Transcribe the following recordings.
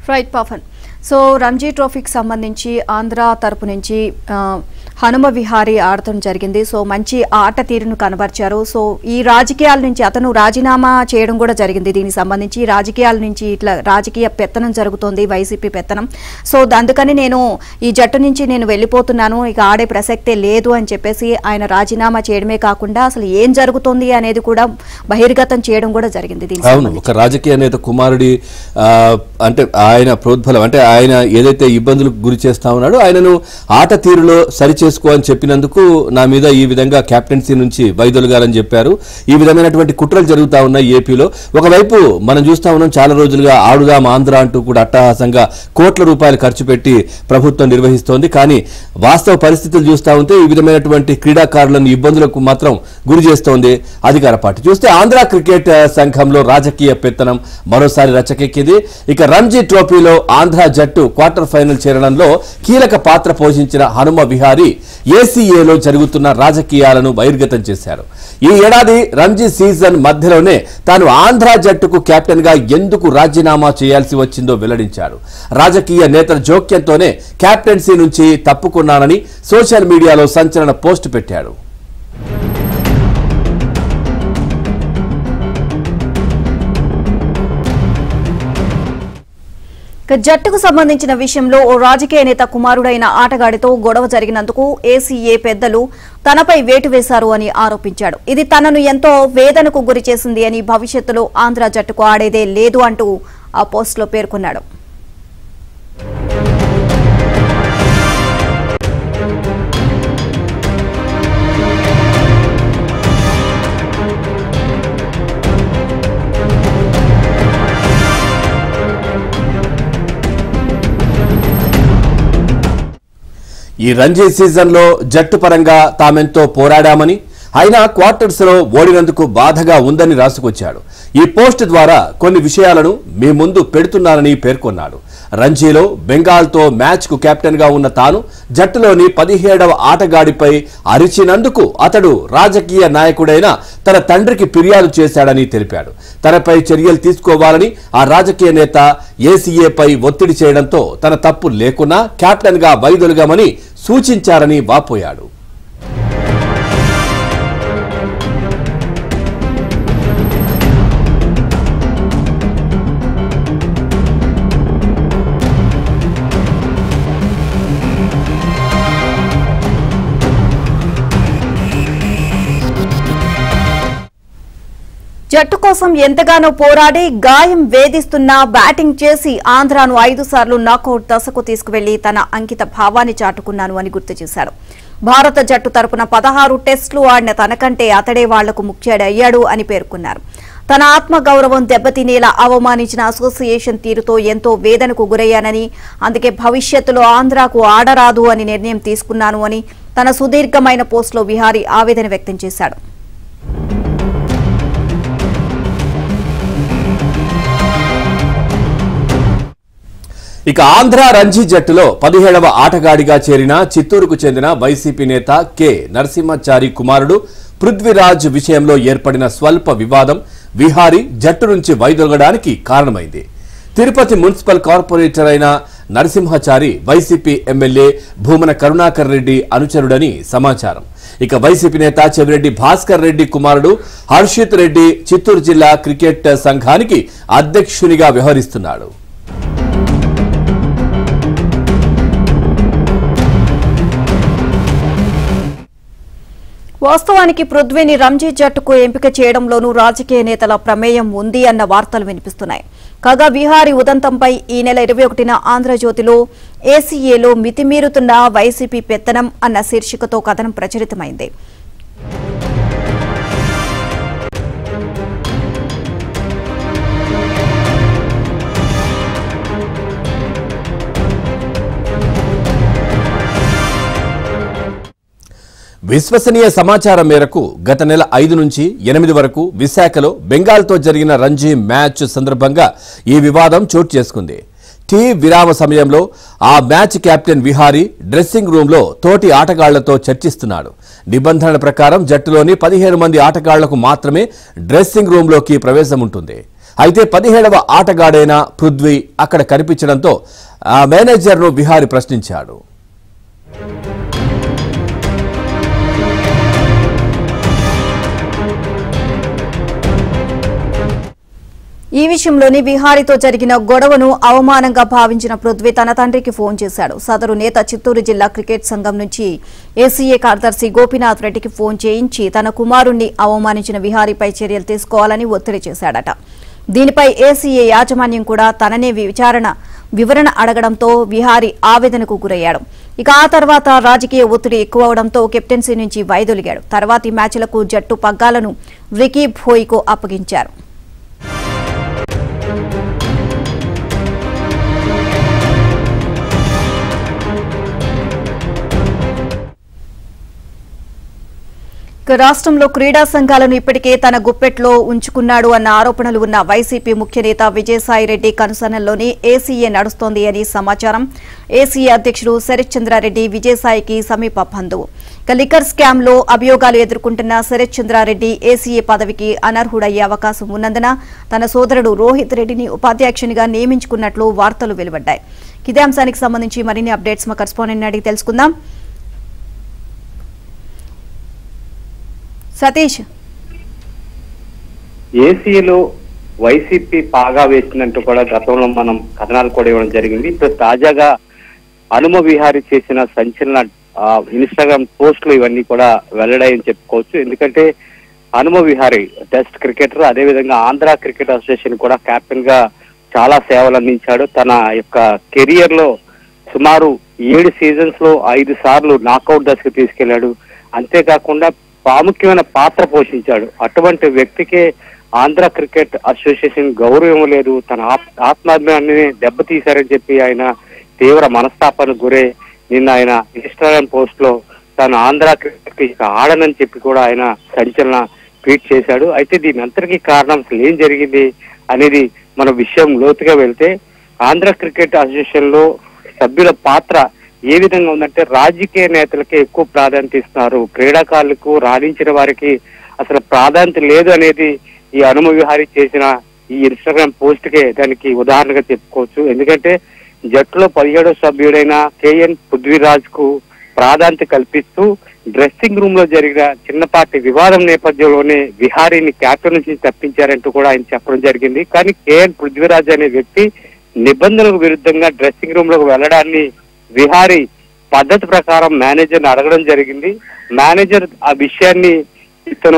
Right Pawan so Ranji ట్రోఫీకి సంబంధించి ఆంధ్ర తరపు నుంచి ఆ, హనుమ విహారీ ఆడటం జరిగింది సో మంచి ఆట తీరును కనబరిచారు సో ఈ రాజకీయాల నుంచి అతను రాజీనామా చేయడం కూడా జరిగింది దీనికి సంబంధించి రాజకీయాల నుంచి ఇట్లా రాజకీయ పెత్తనం జరుగుతోంది వైసీపీ పెత్తనం సో అందుకని నేను ఈ జట్టు నుంచి నేను వెళ్ళిపోతున్నాను ఇక ఆడే ప్రసక్తే లేదు అని చెప్పేసి ఆయన రాజీనామా చేయడమే కాకుండా అసలు ఏం జరుగుతోంది అనేది కూడా బహిర్గతం చేయడం కూడా జరిగింది దీనికి అవును ఒక రాజకీయ నేత కుమారుడి ఆ, అంటే ఆయన ప్రోద్బలం అంటే ఆయన ఏదైతే ఇబ్బందులకు గురి చేస్తా ఉన్నాడో ఆయనను ఆట తీరులో సరి చేసుకో అని చెప్పినందుకు నా మీద ఈ విధంగా కెప్టెన్సీ నుంచి వైదొలగాలని చెప్పారు ఈ విధమైనటువంటి కుట్రలు జరుగుతా ఉన్నాయి ఏపీలో ఒకవైపు మనం చూస్తా ఉన్నాం చాలా రోజులుగా ఆడుదాం ఆంధ్ర అంటూ కూడా అట్టహాసంగా కోట్ల రూపాయలు ఖర్చు పెట్టి ప్రభుత్వం నిర్వహిస్తోంది కానీ వాస్తవ పరిస్థితులు చూస్తా ఉంటే ఈ విధమైనటువంటి క్రీడాకారులను ఇబ్బందులకు మాత్రం గురి చేస్తోంది అధికార పార్టీ చూస్తే ఆంధ్ర క్రికెట్ ఆ, సంఘంలో రాజకీయ పెత్తనం మరోసారి రచ్చకెక్కింది ఇక రంజీ ట్రోఫీలో ఆంధ్ర జట్టు క్వార్టర్ ఫైనల్ చేరడంలో కీలక పాత్ర పోషించిన హనుమ విహారీ ఏసీఏలో జరుగుతున్న రాజకీయాలను బహిర్గతం చేశారు ఈ ఏడాది రంజీ సీజన్ మధ్యలోనే తాను ఆంధ్ర జట్టుకు కెప్టెన్ గా ఎందుకు రాజీనామా చేయాల్సి వచ్చిందో వెల్లడించాడు రాజకీయ నేతల జోక్యంతోనే కెప్టెన్సీ నుంచి తప్పుకున్నానని సోషల్ మీడియాలో సంచలన పోస్ట్ పెట్టాడు ఇక జట్టుకు సంబంధించిన విషయంలో ఓ రాజకీయ నేత కుమారుడైన ఆటగాడితో గొడవ జరిగినందుకు ఏసీఏ పెద్దలు తనపై వేటు వేశారు అని ఆరోపించాడు ఇది తనను ఎంతో వేదనకు గురి చేసింది అని భవిష్యత్తులో ఆంధ్ర జట్టుకు ఆడేదే లేదు అంటూ ఆ పోస్టులో పేర్కొన్నాడు ఈ రంజీ సీజన్లో జట్టు పరంగా తామెంతో పోరాడామని అయినా క్వార్టర్స్ లో ఓడినందుకు బాధగా ఉందని రాసుకొచ్చాడు ఈ పోస్ట్ ద్వారా కొన్ని విషయాలను మీ ముందు పెడుతున్నానని పేర్కొన్నాడు రంజీలో బెంగాల్తో మ్యాచ్కు కెప్టెన్గా ఉన్న తాను జట్టులోని పదిహేడవ ఆటగాడిపై అరిచినందుకు అతడు రాజకీయ నాయకుడైన తన తండ్రికి ఫిర్యాదు చేశాడని తెలిపాడు తనపై చర్యలు తీసుకోవాలని ఆ రాజకీయ నేత ఏసీఏపై ఒత్తిడి చేయడంతో తన తప్పు లేకున్నా కెప్టెన్గా వైదొలగమని సూచించారని వాపోయాడు జట్టు కోసం ఎంతగానో పోరాడి గాయం వేధిస్తున్నా బ్యాటింగ్ చేసి ఆంధ్రాను ఐదు సార్లు నాకౌట్ దశకు తీసుకువెళ్లి తన అంకిత భావాన్ని చాటుకున్నాను అని గుర్తు చేశాడు భారత జట్టు తరపున పదహారు టెస్టులు ఆడిన తనకంటే అతడే వాళ్లకు ముఖ్యుడయ్యాడు అని పేర్కొన్నారు తన ఆత్మగౌరవం దెబ్బతినేలా అవమానించిన అసోసియేషన్ తీరుతో ఎంతో వేదనకు గురయ్యానని అందుకే భవిష్యత్తులో ఆంధ్రాకు ఆడరాదు అని నిర్ణయం తీసుకున్నాను అని తన సుదీర్ఘమైన పోస్టులో విహారీ ఆవేదన వ్యక్తం చేశాడు ఇక ఆంధ్ర రంజీ జట్టులో పదిహేడవ ఆటగాడిగా చేరిన చిత్తూరుకు చెందిన వైసీపీ నేత కె నరసింహచారి కుమారుడు పృథ్వీరాజ్ విషయంలో ఏర్పడిన స్వల్ప వివాదం విహారీ జట్టు నుంచి వైదొలగడానికి కారణమైంది తిరుపతి మున్సిపల్ కార్పొరేటర్ అయిన నరసింహచారి వైసీపీ ఎమ్మెల్యే భూమన కరుణాకర్ రెడ్డి అనుచరుడని సమాచారం ఇక వైసీపీ నేత చెవిరెడ్డి భాస్కర్ రెడ్డి కుమారుడు హర్షిత్ రెడ్డి చిత్తూరు జిల్లా క్రికెట్ సంఘానికి అధ్యక్షునిగా వ్యవహరిస్తున్నాడు వాస్తవానికి పృథ్వీని రంజీ జట్టుకు ఎంపిక చేయడంలోనూ రాజకీయ నేతల ప్రమేయం ఉంది అన్న వార్తలు వినిపిస్తున్నాయి కాగా విహారీ ఉదంతంపై ఈ నెల ఇరవై ఒకటిన ఆంధ్రజ్యోతిలో ఏసీఏలో మితిమీరుతున్న వైసీపీ పెత్తనం అన్న శీర్షికతో కథనం ప్రచురితమైంది విశ్వసనీయ సమాచారం మేరకు గత నెల ఐదు నుంచి ఎనిమిది వరకు విశాఖలో బెంగాల్తో జరిగిన రంజీ మ్యాచ్ సందర్భంగా ఈ వివాదం చోటు చేసుకుంది టీ విరామ సమయంలో ఆ మ్యాచ్ కెప్టెన్ విహారీ డ్రెస్సింగ్ రూమ్లో తోటి ఆటగాళ్లతో చర్చిస్తున్నాడు నిబంధనల ప్రకారం జట్టులోని పదిహేను మంది ఆటగాళ్లకు మాత్రమే డ్రెస్సింగ్ రూమ్లోకి ప్రవేశం ఉంటుంది అయితే పదిహేడవ ఆటగాడైన పృథ్వీ అక్కడ కనిపించడంతో ఆ మేనేజర్ను విహారీ ప్రశ్నించాడు ఈ విషయంలోని విహారీతో జరిగిన గొడవను అవమానంగా భావించిన పృథ్వీ తన తండ్రికి ఫోన్ చేశాడు సదరు నేత చిత్తూరు జిల్లా క్రికెట్ సంఘం నుంచి ఏసీఏ కార్యదర్శి గోపీనాథ్ రెడ్డికి ఫోన్ చేయించి తన కుమారుణ్ణి అవమానించిన విహారీపై చర్యలు తీసుకోవాలని ఒత్తిడి చేశాడట దీనిపై ఏసీఏ యాజమాన్యం కూడా తననే విచారణ వివరణ అడగడంతో విహారీ ఆవేదనకు గురయ్యాడు ఇక ఆ తర్వాత రాజకీయ ఒత్తిడి ఎక్కువ అవడంతో కెప్టెన్సీ నుంచి వైదొలిగాడు తర్వాతి మ్యాచ్లకు జట్టు పగ్గాలను వికీ భోయ్కు అప్పగించారు ఇక రాష్ట్రంలో క్రీడా సంఘాలను ఇప్పటికే తన గుప్పెట్లో ఉంచుకున్నాడు అన్న ఆరోపణలు ఉన్న వైసీపీ ముఖ్య నేత విజయసాయిరెడ్డి కనుసనల్లోని ఏసీఏ నడుస్తోంది అని సమాచారం ఏసీఏ అధ్యక్షుడు శరత్ చంద్రారెడ్డి విజయసాయికి సమీప బంధువు ఇక లిక్కర్ స్కామ్ లో అభియోగాలు ఎదుర్కొంటున్న శరత్ చంద్రారెడ్డి ఏసీఏ పదవికి అనర్హుడయ్యే అవకాశం ఉన్నందున తన సోదరుడు రోహిత్ రెడ్డిని ఉపాధ్యక్షునిగా నియమించుకున్నట్లు వార్తలు వెలువడ్డాయి ఇదే అంశానికి సంబంధించి మరిన్ని అప్డేట్స్ మా కరెస్పాండెంట్ అడిగి తెలుసుకుందాం సతీష్ ఏసీలో వైసీపీ పాగా వేసినట్టు కూడా గతంలో మనం కథనాలు కూడా ఇవ్వడం జరిగింది ఇప్పుడు తాజాగా హనుమ విహారి చేసిన సంచలన ఆ, ఇన్స్టాగ్రామ్ పోస్టులు ఇవన్నీ కూడా వెల్లడాయని చెప్పుకోవచ్చు ఎందుకంటే హనుమ విహారి టెస్ట్ క్రికెటర్ అదేవిధంగా ఆంధ్ర క్రికెట్ అసోసియేషన్ కూడా కెప్టెన్ గా చాలా సేవలు అందించాడు తన యొక్క కెరియర్ లో సుమారు ఏడు సీజన్స్ లో ఐదు సార్లు నాకౌట్ దశకు తీసుకెళ్లాడు అంతేకాకుండా ప్రాముఖ్యమైన పాత్ర పోషించాడు అటువంటి వ్యక్తికే ఆంధ్ర క్రికెట్ అసోసియేషన్ గౌరవం లేదు తన ఆప్- ఆత్మాభిమానాన్ని దెబ్బతీశారని చెప్పి ఆయన తీవ్ర మనస్తాపానికి గురే నిన్న ఆయన ఇన్స్టాగ్రామ్ పోస్ట్ లో తాను ఆంధ్ర క్రికెట్ కి ఇక ఆడనని చెప్పి కూడా ఆయన సంచలన ట్వీట్ చేశాడు అయితే దీని అంతటికీ కారణం అసలు ఏం జరిగింది అనేది మన విషయం లోతుగా వెళ్తే ఆంధ్ర క్రికెట్ అసోసియేషన్ లో సభ్యుల పాత్ర ఏ విధంగా ఉందంటే రాజకీయ నేతలకే ఎక్కువ ప్రాధాన్యత ఇస్తున్నారు క్రీడాకారులకు రాణించిన వారికి అసలు ప్రాధాన్యత లేదు అనేది ఈ హనుమ విహారీ చేసిన ఈ ఇన్స్టాగ్రామ్ పోస్ట్ కే దానికి ఉదాహరణగా చెప్పుకోవచ్చు ఎందుకంటే జట్టులో పదిహేడో సభ్యుడైన కేఎన్ పృథ్వీరాజ్ కు ప్రాధాన్యత కల్పిస్తూ డ్రెస్సింగ్ రూమ్ లో జరిగిన చిన్నపాటి వివాదం నేపథ్యంలోనే విహారీని క్యాప్టెన్ నుంచి తప్పించారంటూ కూడా ఆయన చెప్పడం జరిగింది కానీ కేఎన్ పృథ్వీరాజ్ అనే వ్యక్తి నిబంధనలకు విరుద్ధంగా డ్రెస్సింగ్ రూమ్ లోకి వెళ్ళడాన్ని విహారీ పద్ధతి ప్రకారం మేనేజర్ అడగడం జరిగింది మేనేజర్ ఆ విషయాన్ని ఇతను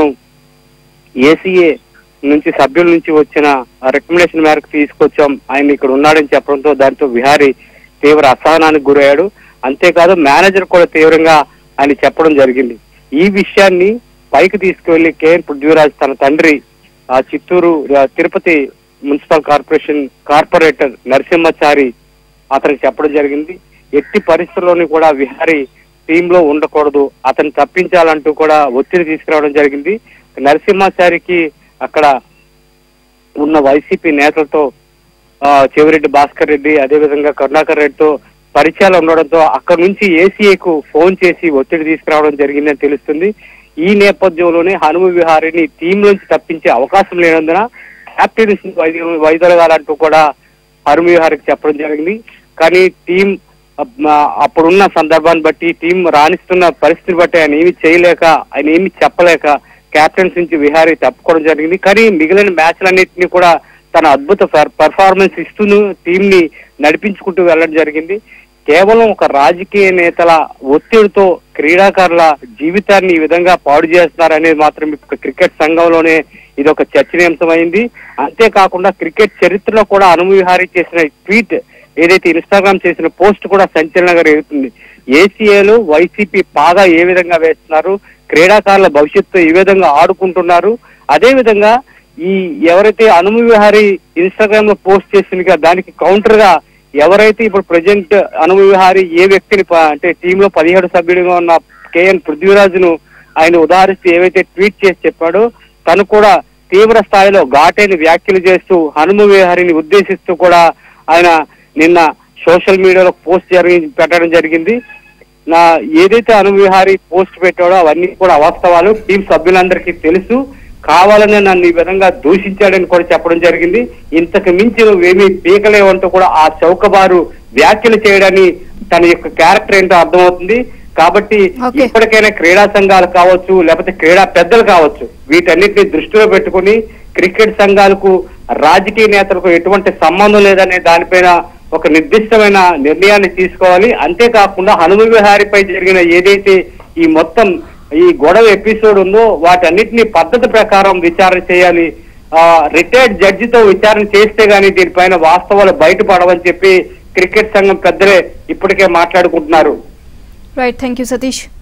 ఏసీఏ నుంచి సభ్యుల నుంచి వచ్చిన రికమెండేషన్ మేరకు తీసుకొచ్చాం ఆయన ఇక్కడ ఉన్నాడని చెప్పడంతో దాంతో విహారీ తీవ్ర అసహనానికి గురయ్యాడు అంతేకాదు మేనేజర్ కూడా తీవ్రంగా ఆయన చెప్పడం జరిగింది ఈ విషయాన్ని పైకి తీసుకువెళ్లి కేఎన్ పృథ్వీరాజ్ తన తండ్రి ఆ చిత్తూరు ఆ, Tirupati municipal corporation corporator Narasimhachari అతనికి చెప్పడం జరిగింది ఎట్టి పరిస్థితుల్లోని కూడా విహారీ టీమ్ లో ఉండకూడదు అతను తప్పించాలంటూ కూడా ఒత్తిడి తీసుకురావడం జరిగింది నరసింహాచారికి అక్కడ ఉన్న వైసీపీ నేతలతో ఆ, చెవిరెడ్డి భాస్కర్ రెడ్డి అదేవిధంగా కరుణాకర్ రెడ్డితో పరిచయాలు ఉండడంతో అక్కడ నుంచి ఏసీఏకు ఫోన్ చేసి ఒత్తిడి తీసుకురావడం జరిగిందని తెలుస్తుంది ఈ నేపథ్యంలోనే హనుమ విహారీని టీం నుంచి తప్పించే అవకాశం లేనందున కెప్టెన్ వైదొలగాలంటూ కూడా హనుమ విహారీకి చెప్పడం జరిగింది కానీ టీం అప్- ఆ, అప్పుడున్న సందర్భాన్ని బట్టి టీం రాణిస్తున్న పరిస్థితిని బట్టి ఆయన ఏమి చేయలేక ఆయన ఏమి చెప్పలేక కెప్టెన్స్ నుంచి విహారీ తప్పుకోవడం జరిగింది కానీ మిగిలిన మ్యాచ్లన్నింటినీ కూడా తన అద్భుత పర్ఫార్మెన్స్ ఇస్తూను టీం ని నడిపించుకుంటూ వెళ్ళడం జరిగింది కేవలం ఒక రాజకీయ నేతల ఒత్తిడితో క్రీడాకారుల జీవితాన్ని ఈ విధంగా పాడు చేస్తున్నారనేది మాత్రం ఇప్పుడు క్రికెట్ సంఘంలోనే ఇది ఒక చర్చనీయాంశమైంది అంతేకాకుండా క్రికెట్ చరిత్రలో కూడా అనువిహారీ చేసిన ట్వీట్ ఏదైతే ఇన్స్టాగ్రామ్ చేసిన పోస్ట్ కూడా సంచలనంగా రేగుతుంది ఏసీఏలు వైసీపీ పాగా ఏ విధంగా వేస్తున్నారు క్రీడాకారుల భవిష్యత్తు ఈ విధంగా ఆడుకుంటున్నారు అదే విధంగా ఈ ఎవరైతే అనుము విహారీ ఇన్స్టాగ్రామ్ లో పోస్ట్ చేసిందిగా దానికి కౌంటర్ గా ఎవరైతే ఇప్పుడు ప్రజెంట్ అనుము విహారీ ఏ వ్యక్తిని ప- అంటే టీమ్ లో పదిహేడు సభ్యుడిగా ఉన్న కేఎన్ పృథ్వీరాజును ఆయన ఉదాహరిస్తూ ఏవైతే ట్వీట్ చేసి చెప్పాడో తను కూడా తీవ్ర స్థాయిలో ఘాటైన వ్యాఖ్యలు చేస్తూ హనుమ విహారీని ఉద్దేశిస్తూ కూడా ఆయన నిన్న సోషల్ మీడియాలో పోస్ట్ జరిగి పెట్టడం జరిగింది నా ఏదైతే అనువిహారి పోస్ట్ పెట్టాడో అవన్నీ కూడా అవాస్తవాలు టీం సభ్యులందరికీ తెలుసు కావాలనే నన్ను ఈ విధంగా దూషించాడని కూడా చెప్పడం జరిగింది ఇంతకు మించి నువ్వేమీ పీకలేవంటూ కూడా ఆ చౌకబారు వ్యాఖ్యలు చేయడాన్ని తన యొక్క క్యారెక్టర్ ఏంటో అర్థమవుతుంది కాబట్టి Okay. ఇప్పటికైనా క్రీడా సంఘాలు కావచ్చు లేకపోతే క్రీడా పెద్దలు కావచ్చు వీటన్నిటిని దృష్టిలో పెట్టుకుని క్రికెట్ సంఘాలకు రాజకీయ నేతలకు ఎటువంటి సంబంధం లేదనే దానిపైన ఒక నిర్దిష్టమైన నిర్ణయాన్ని తీసుకోవాలి అంతేకాకుండా హనుమ విహారిపై జరిగిన ఏదైతే ఈ మొత్తం ఈ గొడవ ఎపిసోడ్ ఉందో వాటన్నిటిని పద్ధతి ప్రకారం విచారణ చేయాలి ఆ రిటైర్డ్ జడ్జితో విచారణ చేస్తే గానీ దీనిపైన వాస్తవాలు బయటపడవని చెప్పి క్రికెట్ సంఘం పెద్దలే ఇప్పటికే మాట్లాడుకుంటున్నారు రైట్ థ్యాంక్ యూ సతీష్